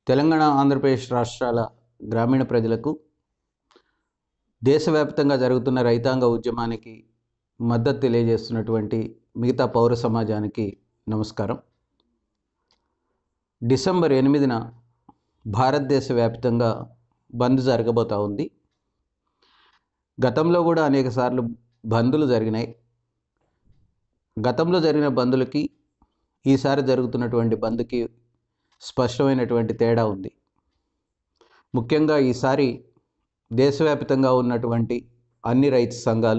తెలంగాణ ఆంధ్రప్రదేశ్ రాష్ట్రాల గ్రామీణ ప్రజలకు దేశవ్యాప్తంగా జరుగుతున్న రైతాంగ ఉద్యమానికి మద్దతు తెలియజేస్తున్నటువంటి మిగతా పౌర సమాజానికి నమస్కారం డిసెంబర్ ఎనిమిదిన భారతదేశ వ్యాప్తంగా బంద్ జరగబోతూ ఉంది గతంలో కూడా అనేక సార్లు బందులు జరిగినాయి గతంలో జరిగిన బందులకి ఈసారి జరుగుతున్నటువంటి బంద్కి స్పష్టమైనటువంటి తేడా ఉంది ముఖ్యంగా ఈసారి దేశవ్యాప్తంగా ఉన్నటువంటి అన్ని రైతు సంఘాలు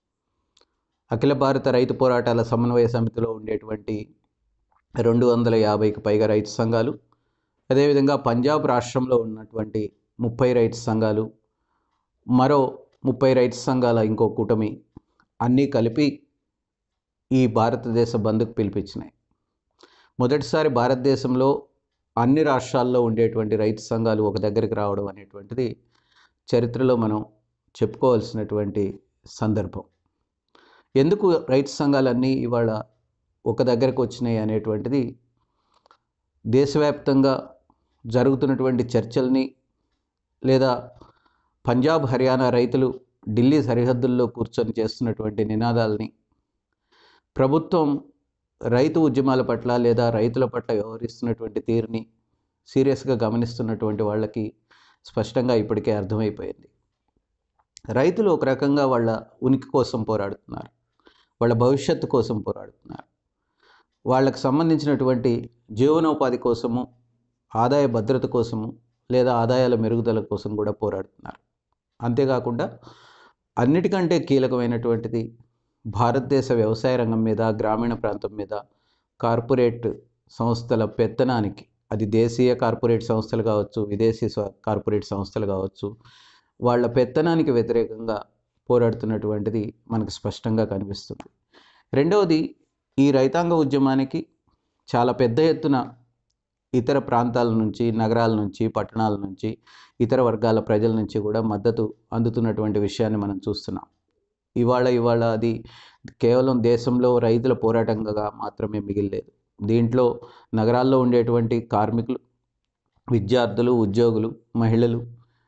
అఖిల భారత రైతు పోరాటాల సమన్వయ సమితిలో ఉండేటువంటి రెండు వందల యాభైకి పైగా రైతు సంఘాలు అదేవిధంగా పంజాబ్ రాష్ట్రంలో ఉన్నటువంటి ముప్పై రైతు సంఘాలు మరో ముప్పై రైతు సంఘాల ఇంకో కూటమి అన్నీ కలిపి ఈ భారతదేశ బంద్కు పిలిపించినాయి మొదటిసారి భారతదేశంలో అన్ని రాష్ట్రాల్లో ఉండేటువంటి రైతు సంఘాలు ఒక దగ్గరికి రావడం అనేటువంటిది చరిత్రలో మనం చెప్పుకోవాల్సినటువంటి సందర్భం ఎందుకు రైతు సంఘాలన్నీ ఇవాళ ఒక దగ్గరకు వచ్చినాయి అనేటువంటిది దేశవ్యాప్తంగా జరుగుతున్నటువంటి చర్చల్ని లేదా పంజాబ్ హర్యానా రైతులు ఢిల్లీ సరిహద్దుల్లో కూర్చొని చేస్తున్నటువంటి నినాదాలని ప్రభుత్వం రైతు ఉద్యమాల పట్ల లేదా రైతుల పట్ల వ్యవహరిస్తున్నటువంటి తీరుని సీరియస్గా గమనిస్తున్నటువంటి వాళ్ళకి స్పష్టంగా ఇప్పటికే అర్థమైపోయింది రైతులు ఒక రకంగా వాళ్ళ ఉనికి కోసం పోరాడుతున్నారు వాళ్ళ భవిష్యత్తు కోసం పోరాడుతున్నారు వాళ్ళకు సంబంధించినటువంటి జీవనోపాధి కోసము ఆదాయ భద్రత కోసము లేదా ఆదాయాల మెరుగుదల కోసం కూడా పోరాడుతున్నారు అంతేకాకుండా అన్నిటికంటే కీలకమైనటువంటిది భారతదేశ వ్యవసాయ రంగం మీద గ్రామీణ ప్రాంతం మీద కార్పొరేట్ సంస్థల పెత్తనానికి అది దేశీయ కార్పొరేట్ సంస్థలు కావచ్చు విదేశీ కార్పొరేట్ సంస్థలు కావచ్చు వాళ్ళ పెత్తనానికి వ్యతిరేకంగా పోరాడుతున్నటువంటిది మనకు స్పష్టంగా కనిపిస్తుంది రెండవది ఈ రైతాంగ ఉద్యమానికి చాలా పెద్ద ఎత్తున ఇతర ప్రాంతాల నుంచి నగరాల నుంచి పట్టణాల నుంచి ఇతర వర్గాల ప్రజల నుంచి కూడా మద్దతు అందుతున్నటువంటి విషయాన్ని మనం చూస్తున్నాం ఇవాళ ఇవాళ అది కేవలం దేశంలో రైతుల పోరాటంగా మాత్రమే మిగిలేదు దీంట్లో నగరాల్లో ఉండేటువంటి కార్మికులు విద్యార్థులు ఉద్యోగులు మహిళలు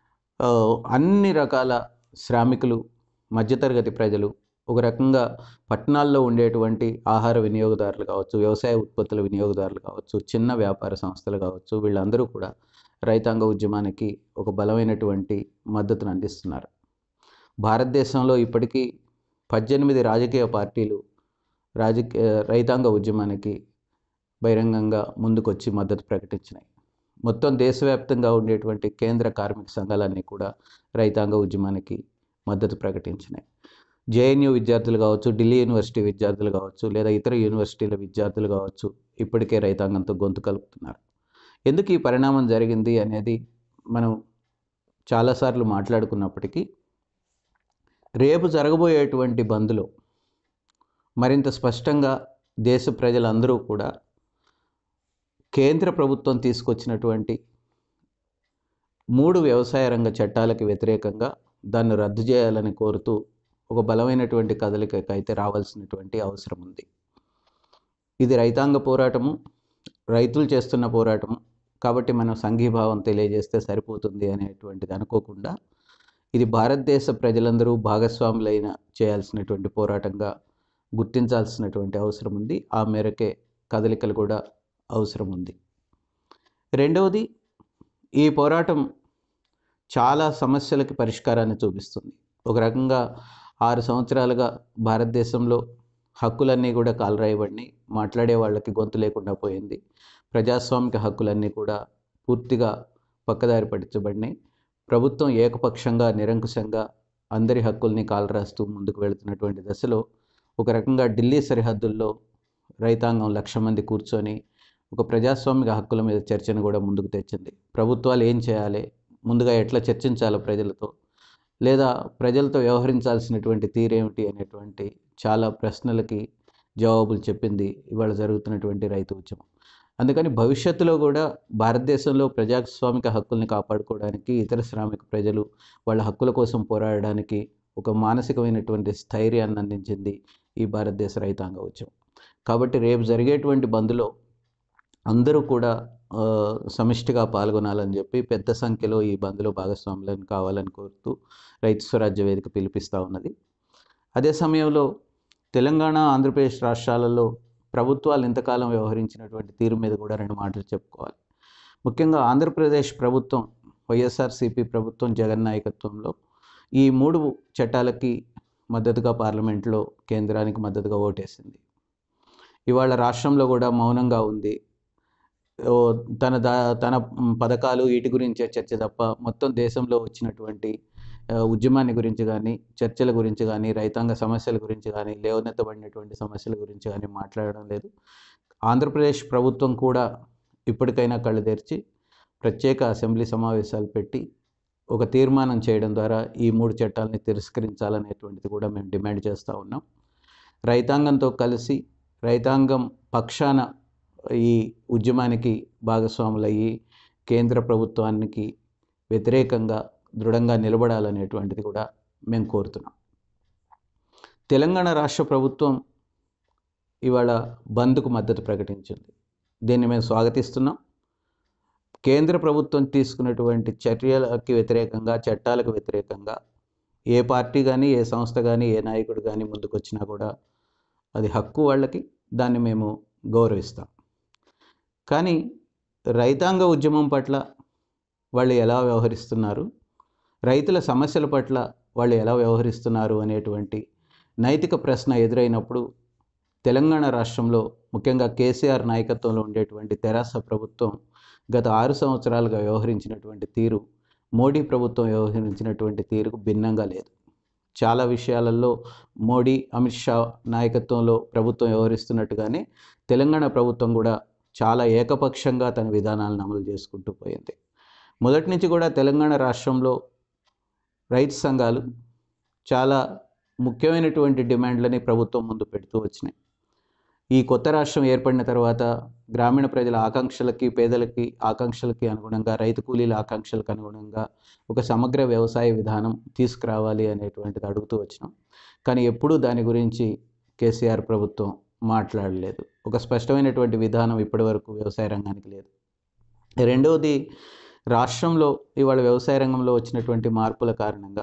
అన్ని రకాల శ్రామికులు మధ్యతరగతి ప్రజలు ఒక రకంగా పట్టణాల్లో ఉండేటువంటి ఆహార వినియోగదారులు కావచ్చు వ్యవసాయ ఉత్పత్తుల వినియోగదారులు కావచ్చు చిన్న వ్యాపార సంస్థలు కావచ్చు వీళ్ళందరూ కూడా రైతాంగ ఉద్యమానికి ఒక బలమైనటువంటి మద్దతును అందిస్తున్నారు భారతదేశంలో ఇప్పటికీ పద్దెనిమిది రాజకీయ పార్టీలు రాజకీయ రైతాంగ ఉద్యమానికి బహిరంగంగా ముందుకొచ్చి మద్దతు ప్రకటించినాయి మొత్తం దేశవ్యాప్తంగా ఉండేటువంటి కేంద్ర కార్మిక సంఘాలన్నీ కూడా రైతాంగ ఉద్యమానికి మద్దతు ప్రకటించినాయి జేఎన్యూ విద్యార్థులు కావచ్చు ఢిల్లీ యూనివర్సిటీ విద్యార్థులు కావచ్చు లేదా ఇతర యూనివర్సిటీల విద్యార్థులు కావచ్చు ఇప్పటికే రైతాంగంతో గొంతు కలుపుతున్నారు ఎందుకు ఈ పరిణామం జరిగింది అనేది మనం చాలాసార్లు మాట్లాడుకున్నప్పటికీ రేపు జరగబోయేటువంటి బంద్లో మరింత స్పష్టంగా దేశ ప్రజలందరూ కూడా కేంద్ర ప్రభుత్వం తీసుకొచ్చినటువంటి మూడు వ్యవసాయ రంగ చట్టాలకు వ్యతిరేకంగా దాన్ని రద్దు చేయాలని కోరుతూ ఒక బలమైనటువంటి కదలికకి అయితే రావాల్సినటువంటి అవసరం ఉంది ఇది రైతాంగ పోరాటము రైతులు చేస్తున్న పోరాటము కాబట్టి మనం సంఘీభావం తెలియజేస్తే సరిపోతుంది అనేటువంటిది అనుకోకుండా ఇది భారతదేశ ప్రజలందరూ భాగస్వాములైన చేయాల్సినటువంటి పోరాటంగా గుర్తించాల్సినటువంటి అవసరం ఉంది ఆ మేరకే కదలికలు కూడా అవసరం ఉంది రెండవది ఈ పోరాటం చాలా సమస్యలకి పరిష్కారాన్ని చూపిస్తుంది ఒక రకంగా ఆరు సంవత్సరాలుగా భారతదేశంలో హక్కులన్నీ కూడా కాలరాయబడినాయి మాట్లాడే వాళ్ళకి గొంతు లేకుండా పోయింది ప్రజాస్వామిక హక్కులన్నీ కూడా పూర్తిగా పక్కదారి పట్టించబడినాయి ప్రభుత్వం ఏకపక్షంగా నిరంకుశంగా అందరి హక్కుల్ని కాలరాస్తూ ముందుకు వెళుతున్నటువంటి దశలో ఒక రకంగా ఢిల్లీ సరిహద్దుల్లో రైతాంగం లక్ష మంది కూర్చొని ఒక ప్రజాస్వామిక హక్కుల మీద చర్చను కూడా ముందుకు తెచ్చింది ప్రభుత్వాలు ఏం చేయాలి ముందుగా ఎట్లా చర్చించాలో ప్రజలతో లేదా ప్రజలతో వ్యవహరించాల్సినటువంటి తీరేమిటి అనేటువంటి చాలా ప్రశ్నలకి జవాబులు చెప్పింది ఇవాళ జరుగుతున్నటువంటి రైతు ఉద్యమం అందుకని భవిష్యత్తులో కూడా భారతదేశంలో ప్రజాస్వామిక హక్కుల్ని కాపాడుకోవడానికి ఇతర శ్రామిక ప్రజలు వాళ్ళ హక్కుల కోసం పోరాడడానికి ఒక మానసికమైనటువంటి స్థైర్యాన్ని అందించింది ఈ భారతదేశ రైతాంగ ఉద్యమం కాబట్టి రేపు జరిగేటువంటి బంద్లో అందరూ కూడా ఆ, సమిష్టిగా పాల్గొనాలని చెప్పి పెద్ద సంఖ్యలో ఈ బంద్లో భాగస్వాములను కావాలని కోరుతూ రైతు స్వరాజ్య వేదిక పిలిపిస్తూ ఉన్నది అదే సమయంలో తెలంగాణ ఆంధ్రప్రదేశ్ రాష్ట్రాలలో ప్రభుత్వాలు ఇంతకాలం వ్యవహరించినటువంటి తీరు మీద కూడా రెండు మాటలు చెప్పుకోవాలి ముఖ్యంగా ఆంధ్రప్రదేశ్ ప్రభుత్వం వైఎస్ఆర్సీపీ ప్రభుత్వం జగన్ నాయకత్వంలో ఈ మూడు చట్టాలకి మద్దతుగా పార్లమెంట్లో కేంద్రానికి మద్దతుగా ఓటేసింది ఇవాళ రాష్ట్రంలో కూడా మౌనంగా ఉంది ఓ తన దా తన మ్, పథకాలు వీటి గురించే చర్చ తప్ప మొత్తం దేశంలో వచ్చినటువంటి ఆ, ఉద్యమాన్ని గురించి కానీ చర్చల గురించి కానీ రైతాంగ సమస్యల గురించి కానీ లేవనెత్తబడినటువంటి సమస్యల గురించి కానీ మాట్లాడడం లేదు ఆంధ్రప్రదేశ్ ప్రభుత్వం కూడా ఇప్పటికైనా కళ్ళు తెరిచి ప్రత్యేక అసెంబ్లీ సమావేశాలు పెట్టి ఒక తీర్మానం చేయడం ద్వారా ఈ మూడు చట్టాలని తిరస్కరించాలనేటువంటిది కూడా మేము డిమాండ్ చేస్తూ ఉన్నాం రైతాంగంతో కలిసి రైతాంగం పక్షాన ఈ ఉద్యమానికి భాగస్వాములయ్యి కేంద్ర ప్రభుత్వానికి వ్యతిరేకంగా దృఢంగా నిలబడాలనేటువంటిది కూడా మేము కోరుతున్నాం తెలంగాణ రాష్ట్ర ప్రభుత్వం ఇవాళ బంద్కు మద్దతు ప్రకటించింది దీన్ని మేము స్వాగతిస్తున్నాం కేంద్ర ప్రభుత్వం తీసుకున్నటువంటి చర్యలకి వ్యతిరేకంగా చట్టాలకు వ్యతిరేకంగా ఏ పార్టీ కానీ ఏ సంస్థ కానీ ఏ నాయకుడు కానీ ముందుకొచ్చినా కూడా అది హక్కు వాళ్ళకి దాన్ని మేము గౌరవిస్తాం కానీ రైతాంగ ఉద్యమం పట్ల వాళ్ళు ఎలా వ్యవహరిస్తున్నారు రైతుల సమస్యల పట్ల వాళ్ళు ఎలా వ్యవహరిస్తున్నారు అనేటువంటి నైతిక ప్రశ్న ఎదురైనప్పుడు తెలంగాణ రాష్ట్రంలో ముఖ్యంగా కేసీఆర్ నాయకత్వంలో ఉండేటువంటి తెరాస ప్రభుత్వం గత ఆరు సంవత్సరాలుగా వ్యవహరించినటువంటి తీరు మోడీ ప్రభుత్వం వ్యవహరించినటువంటి తీరుకు భిన్నంగా లేదు చాలా విషయాలలో మోడీ అమిత్ షా నాయకత్వంలో ప్రభుత్వం వ్యవహరిస్తున్నట్టుగానే తెలంగాణ ప్రభుత్వం కూడా చాలా ఏకపక్షంగా తన విధానాలను అమలు చేసుకుంటూ పోయింది మొదటి నుంచి కూడా తెలంగాణ రాష్ట్రంలో రైతు సంఘాలు చాలా ముఖ్యమైనటువంటి డిమాండ్లని ప్రభుత్వం ముందు పెడుతూ వచ్చినాయి ఈ కొత్త రాష్ట్రం ఏర్పడిన తర్వాత గ్రామీణ ప్రజల ఆకాంక్షలకి పేదలకి ఆకాంక్షలకి అనుగుణంగా రైతు కూలీల ఆకాంక్షలకు అనుగుణంగా ఒక సమగ్ర వ్యవసాయ విధానం తీసుకురావాలి అనేటువంటిది అడుగుతూ వచ్చినాం కానీ ఎప్పుడూ దాని గురించి కేసీఆర్ ప్రభుత్వం మాట్లాడలేదు ఒక స్పష్టమైనటువంటి విధానం ఇప్పటివరకు వ్యవసాయ రంగానికి లేదు రెండవది రాష్ట్రంలో ఇవాళ వ్యవసాయ రంగంలో వచ్చినటువంటి మార్పుల కారణంగా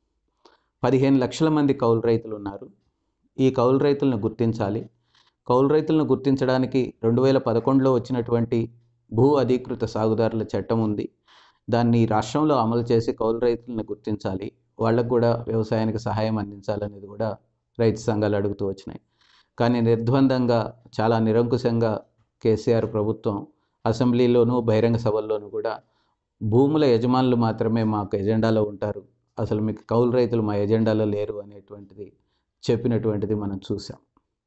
పదిహేను లక్షల మంది కౌలు రైతులు ఉన్నారు ఈ కౌలు రైతులను గుర్తించాలి కౌలు రైతులను గుర్తించడానికి రెండు వేల పదకొండులో వచ్చినటువంటి భూ అధీకృత సాగుదారుల చట్టం ఉంది దాన్ని రాష్ట్రంలో అమలు చేసి కౌలు రైతులను గుర్తించాలి వాళ్ళకు కూడా వ్యవసాయానికి సహాయం అందించాలనేది కూడా రైతు సంఘాలు అడుగుతూ వచ్చినాయి కానీ నిర్ద్వందంగా చాలా నిరంకుశంగా కేసీఆర్ ప్రభుత్వం అసెంబ్లీలోనూ బహిరంగ సభల్లోనూ కూడా భూముల యజమానులు మాత్రమే మాకు ఎజెండాలో ఉంటారు అసలు మీకు కౌలు రైతులు మా ఎజెండాలో లేరు అనేటువంటిది చెప్పినటువంటిది మనం చూసాం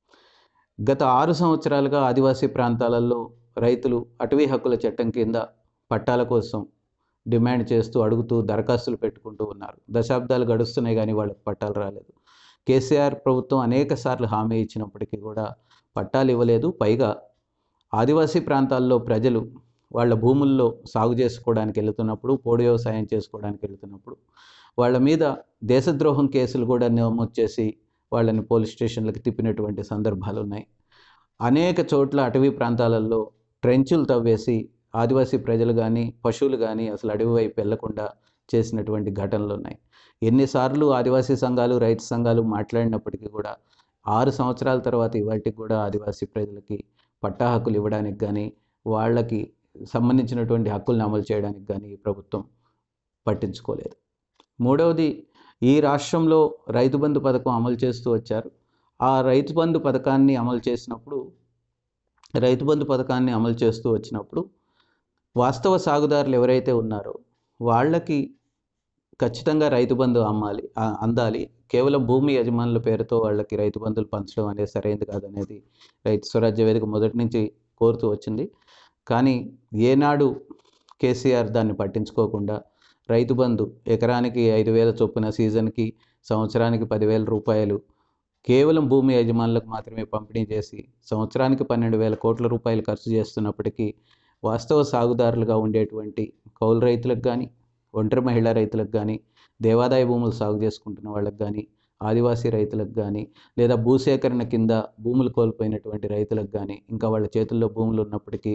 గత ఆరు సంవత్సరాలుగా ఆదివాసీ ప్రాంతాలలో రైతులు అటవీ హక్కుల చట్టం కింద పట్టాల కోసం డిమాండ్ చేస్తూ అడుగుతూ దరఖాస్తులు పెట్టుకుంటూ ఉన్నారు దశాబ్దాలు గడుస్తున్నాయి కానీ వాళ్ళకి పట్టాలు రాలేదు కేసీఆర్ ప్రభుత్వం అనేక సార్లు హామీ ఇచ్చినప్పటికీ కూడా పట్టాలు ఇవ్వలేదు పైగా ఆదివాసీ ప్రాంతాల్లో ప్రజలు వాళ్ళ భూముల్లో సాగు చేసుకోవడానికి వెళుతున్నప్పుడు పోడు వ్యవసాయం చేసుకోవడానికి వెళుతున్నప్పుడు వాళ్ళ మీద దేశద్రోహం కేసులు కూడా నమోదు చేసి వాళ్ళని పోలీస్ స్టేషన్లకు తిప్పినటువంటి సందర్భాలు ఉన్నాయి అనేక చోట్ల అటవీ ప్రాంతాలలో ట్రెంచులు తవ్వేసి ఆదివాసీ ప్రజలు కానీ పశువులు కానీ అసలు అడవి వైపు వెళ్లకుండా చేసినటువంటి ఘటనలు ఉన్నాయి ఎన్నిసార్లు ఆదివాసీ సంఘాలు రైతు సంఘాలు మాట్లాడినప్పటికీ కూడా ఆరు సంవత్సరాల తర్వాత ఇవాటికి కూడా ఆదివాసీ ప్రజలకి పట్టా హక్కులు ఇవ్వడానికి కానీ వాళ్ళకి సంబంధించినటువంటి హక్కులను అమలు చేయడానికి కానీ ఈ ప్రభుత్వం పట్టించుకోలేదు మూడవది ఈ రాష్ట్రంలో రైతు బంధు పథకం అమలు చేస్తూ వచ్చారు ఆ రైతు బంధు పథకాన్ని అమలు చేసినప్పుడు రైతు బంధు పథకాన్ని అమలు చేస్తూ వచ్చినప్పుడు వాస్తవ సాగుదారులు ఎవరైతే ఉన్నారో వాళ్ళకి ఖచ్చితంగా రైతు బంధు అమ్మాలి ఆ- అందాలి కేవలం భూమి యజమానుల పేరుతో వాళ్ళకి రైతు బంధులు పంచడం అనేది సరైనది కాదనేది రైతు స్వరాజ్య వేదిక మొదటి నుంచి కోరుతూ వచ్చింది కానీ ఏనాడు కేసీఆర్ దాన్ని పట్టించుకోకుండా రైతు బంధు ఎకరానికి ఐదు వేల చొప్పున సీజన్కి సంవత్సరానికి పదివేల రూపాయలు కేవలం భూమి యజమానులకు మాత్రమే పంపిణీ చేసి సంవత్సరానికి పన్నెండు వేల కోట్ల రూపాయలు ఖర్చు చేస్తున్నప్పటికీ వాస్తవ సాగుదారులుగా ఉండేటువంటి కౌలు రైతులకు కానీ ఒంటరి మహిళా రైతులకు కానీ దేవాదాయ భూములు సాగు చేసుకుంటున్న వాళ్ళకి కానీ ఆదివాసీ రైతులకు కానీ లేదా భూసేకరణ కింద భూములు కోల్పోయినటువంటి రైతులకు కానీ ఇంకా వాళ్ళ చేతుల్లో భూములు ఉన్నప్పటికీ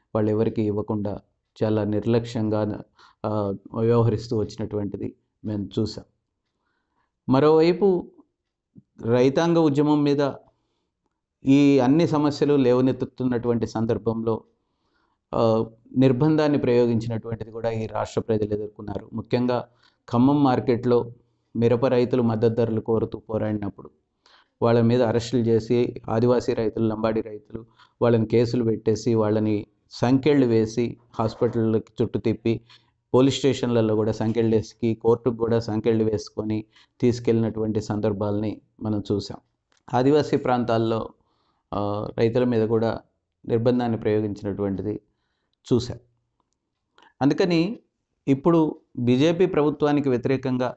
వాళ్ళు ఎవరికి ఇవ్వకుండా చాలా నిర్లక్ష్యంగా ఆ, వ్యవహరిస్తూ వచ్చినటువంటిది మేము చూసాం మరోవైపు రైతాంగ ఉద్యమం మీద ఈ అన్ని సమస్యలు లేవనెత్తుతున్నటువంటి సందర్భంలో ఆ, నిర్బంధాన్ని ప్రయోగించినటువంటిది కూడా ఈ రాష్ట్ర ప్రజలు ఎదుర్కొన్నారు ముఖ్యంగా ఖమ్మం మార్కెట్లో మిరప రైతులు మద్దతు ధరలు కోరుతూ పోరాడినప్పుడు వాళ్ళ మీద అరెస్టులు చేసి ఆదివాసీ రైతులు లంబాడి రైతులు వాళ్ళని కేసులు పెట్టేసి వాళ్ళని సంకెళ్ళు వేసి హాస్పిటళ్ళకి చుట్టూ తిప్పి పోలీస్ స్టేషన్లలో కూడా సంకెళ్ళు వేసి కోర్టుకు కూడా సంకెళ్ళు వేసుకొని తీసుకెళ్ళినటువంటి సందర్భాలని మనం చూసాం ఆదివాసీ ప్రాంతాల్లో ఆ, రైతుల మీద కూడా నిర్బంధాన్ని ప్రయోగించినటువంటిది చూసాం అందుకని ఇప్పుడు బీజేపీ ప్రభుత్వానికి వ్యతిరేకంగా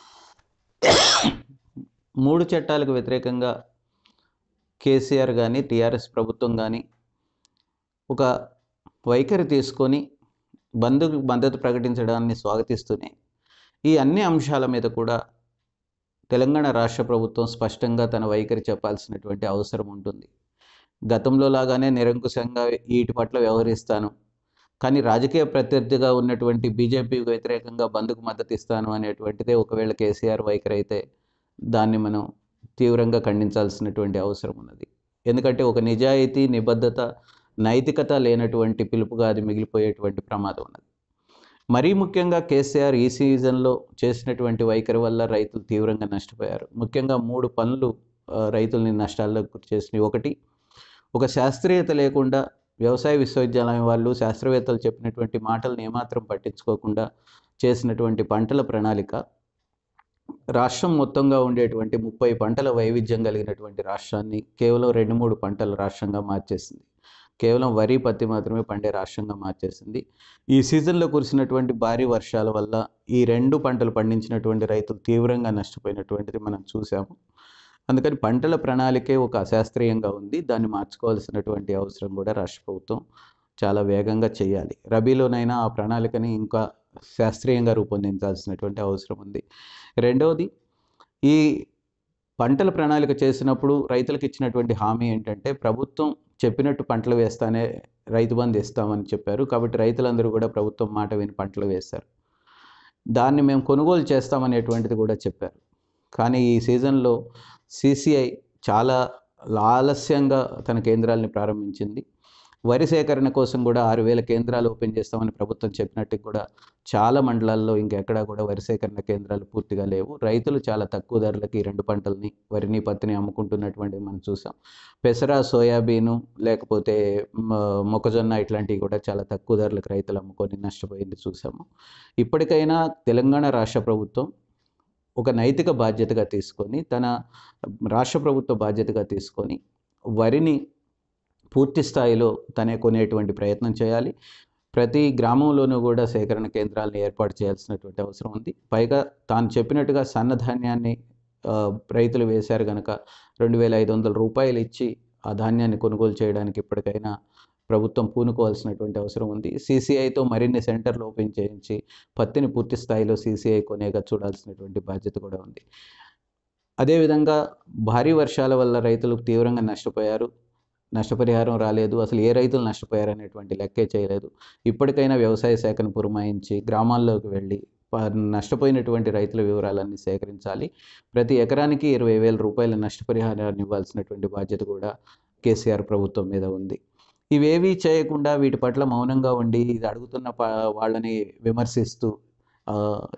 మూడు చట్టాలకు వ్యతిరేకంగా కేసీఆర్ కానీ టీఆర్ఎస్ ప్రభుత్వం కానీ ఒక వైఖరి తీసుకొని బంధుకు మద్దతు ప్రకటించడాన్ని స్వాగతిస్తూనే ఈ అన్ని అంశాల మీద కూడా తెలంగాణ రాష్ట్ర ప్రభుత్వం స్పష్టంగా తన వైఖరి చెప్పాల్సినటువంటి అవసరం ఉంటుంది గతంలో లాగానే నిరంకుశంగా వీటి పట్ల వ్యవహరిస్తాను కానీ రాజకీయ ప్రత్యర్థిగా ఉన్నటువంటి బీజేపీకి వ్యతిరేకంగా బంధుకు మద్దతు ఇస్తాను అనేటువంటిదే ఒకవేళ కేసీఆర్ వైఖరి అయితే దాన్ని మనం తీవ్రంగా ఖండించాల్సినటువంటి అవసరం ఉన్నది ఎందుకంటే ఒక నిజాయితీ నిబద్ధత నైతికత లేనటువంటి పిలుపుగా అది మిగిలిపోయేటువంటి ప్రమాదం ఉన్నది మరీ ముఖ్యంగా కేసీఆర్ ఈ సీజన్లో చేసినటువంటి వైఖరి వల్ల రైతులు తీవ్రంగా నష్టపోయారు ముఖ్యంగా మూడు పనులు ఆ, రైతుల్ని నష్టాల్లోకి గురి చేసినాయి ఒకటి ఒక శాస్త్రీయత లేకుండా వ్యవసాయ విశ్వవిద్యాలయం వాళ్ళు శాస్త్రవేత్తలు చెప్పినటువంటి మాటలను ఏమాత్రం పట్టించుకోకుండా చేసినటువంటి పంటల ప్రణాళిక రాష్ట్రం మొత్తంగా ఉండేటువంటి ముప్పై పంటల వైవిధ్యం కలిగినటువంటి రాష్ట్రాన్ని కేవలం రెండు మూడు పంటల రాష్ట్రంగా మార్చేసింది కేవలం వరి పత్తి మాత్రమే పండే రాష్ట్రంగా మార్చేసింది ఈ సీజన్లో కురిసినటువంటి భారీ వర్షాల వల్ల ఈ రెండు పంటలు పండించినటువంటి రైతులు తీవ్రంగా నష్టపోయినటువంటిది మనం చూసాము అందుకని పంటల ప్రణాళికే ఒక అశాస్త్రీయంగా ఉంది దాన్ని మార్చుకోవాల్సినటువంటి అవసరం కూడా రాష్ట్ర ప్రభుత్వం చాలా వేగంగా చేయాలి రబీలోనైనా ఆ ప్రణాళికని ఇంకా శాస్త్రీయంగా రూపొందించాల్సినటువంటి అవసరం ఉంది రెండవది ఈ పంటల ప్రణాళిక చేసినప్పుడు రైతులకు ఇచ్చినటువంటి హామీ ఏంటంటే ప్రభుత్వం చెప్పినట్టు పంటలు వేస్తానే రైతు బంధు ఇస్తామని చెప్పారు కాబట్టి రైతులందరూ కూడా ప్రభుత్వం మాట విని పంటలు వేశారు దాన్ని మేము కొనుగోలు చేస్తామనేటువంటిది కూడా చెప్పారు కానీ ఈ సీజన్లో సిసిఐ చాలా ఆలస్యంగా తన కేంద్రాలని ప్రారంభించింది వరి సేకరణ కోసం కూడా ఆరు వేల కేంద్రాలు ఓపెన్ చేస్తామని ప్రభుత్వం చెప్పినట్టు కూడా చాలా మండలాల్లో ఇంకెక్కడా కూడా వరి సేకరణ కేంద్రాలు పూర్తిగా లేవు రైతులు చాలా తక్కువ ధరలకి ఈ రెండు పంటల్ని వరిని పత్తిని అమ్ముకుంటున్నటువంటిది మనం చూసాం పెసర సోయాబీను లేకపోతే మ- మొక్కజొన్న ఇట్లాంటివి కూడా చాలా తక్కువ ధరలకు రైతులు అమ్ముకొని నష్టపోయింది చూసాము ఇప్పటికైనా తెలంగాణ రాష్ట్ర ప్రభుత్వం ఒక నైతిక బాధ్యతగా తీసుకొని తన రాష్ట్ర ప్రభుత్వ బాధ్యతగా తీసుకొని వరిని పూర్తి స్థాయిలో తనే కొనేటువంటి ప్రయత్నం చేయాలి ప్రతి గ్రామంలోనూ కూడా సేకరణ కేంద్రాలను ఏర్పాటు చేయాల్సినటువంటి అవసరం ఉంది పైగా తాను చెప్పినట్టుగా సన్నధాన్యాన్ని ఆ, రైతులు వేశారు కనుక రెండు వేల ఐదు వందల రూపాయలు ఇచ్చి ఆ ధాన్యాన్ని కొనుగోలు చేయడానికి ఇప్పటికైనా ప్రభుత్వం పూనుకోవాల్సినటువంటి అవసరం ఉంది సీసీఐతో మరిన్ని సెంటర్లు ఓపెన్ చేయించి పత్తిని పూర్తి స్థాయిలో సీసీఐ కొనేగా చూడాల్సినటువంటి బాధ్యత కూడా ఉంది అదేవిధంగా భారీ వర్షాల వల్ల రైతులు తీవ్రంగా నష్టపోయారు నష్టపరిహారం రాలేదు అసలు ఏ రైతులు నష్టపోయారు అనేటువంటి లెక్కే చేయలేదు ఇప్పటికైనా వ్యవసాయ శాఖను పురమాయించి గ్రామాల్లోకి వెళ్ళి ప- నష్టపోయినటువంటి రైతుల వివరాలన్నీ సేకరించాలి ప్రతి ఎకరానికి ఇరవై వేల రూపాయల నష్టపరిహారాన్ని ఇవ్వాల్సినటువంటి బాధ్యత కూడా కేసీఆర్ ప్రభుత్వం మీద ఉంది ఇవేవీ చేయకుండా వీటి పట్ల మౌనంగా ఉండి ఇది అడుగుతున్న ప వాళ్ళని విమర్శిస్తూ ఆ,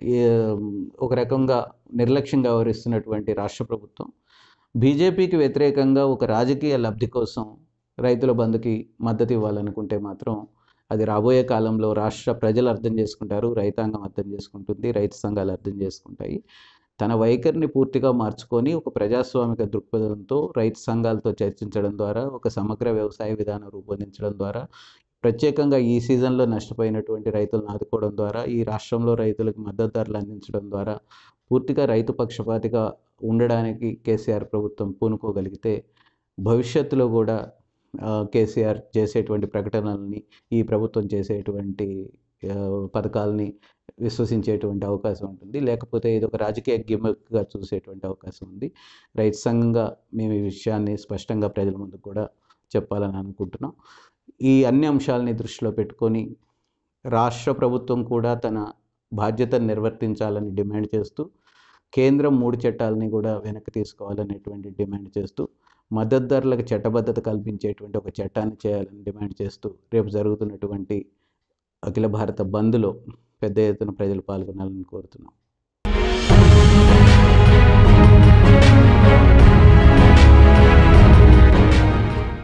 ఏ- ఒక రకంగా నిర్లక్ష్యంగా వ్యవహరిస్తున్నటువంటి రాష్ట్ర ప్రభుత్వం బీజేపీకి వ్యతిరేకంగా ఒక రాజకీయ లబ్ధి కోసం రైతుల బంధుకి మద్దతు ఇవ్వాలనుకుంటే మాత్రం అది రాబోయే కాలంలో రాష్ట్ర ప్రజలు అర్థం చేసుకుంటారు రైతాంగం అర్థం చేసుకుంటుంది రైతు సంఘాలు అర్థం చేసుకుంటాయి తన వైఖరిని పూర్తిగా మార్చుకొని ఒక ప్రజాస్వామిక దృక్పథంతో రైతు సంఘాలతో చర్చించడం ద్వారా ఒక సమగ్ర వ్యవసాయ విధానం రూపొందించడం ద్వారా ప్రత్యేకంగా ఈ సీజన్లో నష్టపోయినటువంటి రైతులను ఆదుకోవడం ద్వారా ఈ రాష్ట్రంలో రైతులకు మద్దతు ధరలు అందించడం ద్వారా పూర్తిగా రైతు పక్షపాతిగా ఉండడానికి కేసీఆర్ ప్రభుత్వం పూనుకోగలిగితే భవిష్యత్తులో కూడా ఆ, కేసీఆర్ చేసేటువంటి ప్రకటనల్ని ఈ ప్రభుత్వం చేసేటువంటి ఆ, పథకాలని విశ్వసించేటువంటి అవకాశం ఉంటుంది లేకపోతే ఇది ఒక రాజకీయ గిమ్మక్గా చూసేటువంటి అవకాశం ఉంది రైతు సంఘంగా మేము ఈ విషయాన్ని స్పష్టంగా ప్రజల ముందు కూడా చెప్పాలని అనుకుంటున్నాం ఈ అన్ని అంశాలని దృష్టిలో పెట్టుకొని రాష్ట్ర ప్రభుత్వం కూడా తన బాధ్యతను నిర్వర్తించాలని డిమాండ్ చేస్తూ కేంద్రం మూడు చట్టాలని కూడా వెనక్కి తీసుకోవాలనేటువంటి డిమాండ్ చేస్తూ మద్దతు ధరలకు చట్టబద్ధత కల్పించేటువంటి ఒక చట్టాన్ని చేయాలని డిమాండ్ చేస్తూ రేపు జరుగుతున్నటువంటి అఖిల భారత బంద్లో పెద్ద ఎత్తున ప్రజలు పాల్గొనాలని కోరుతున్నాం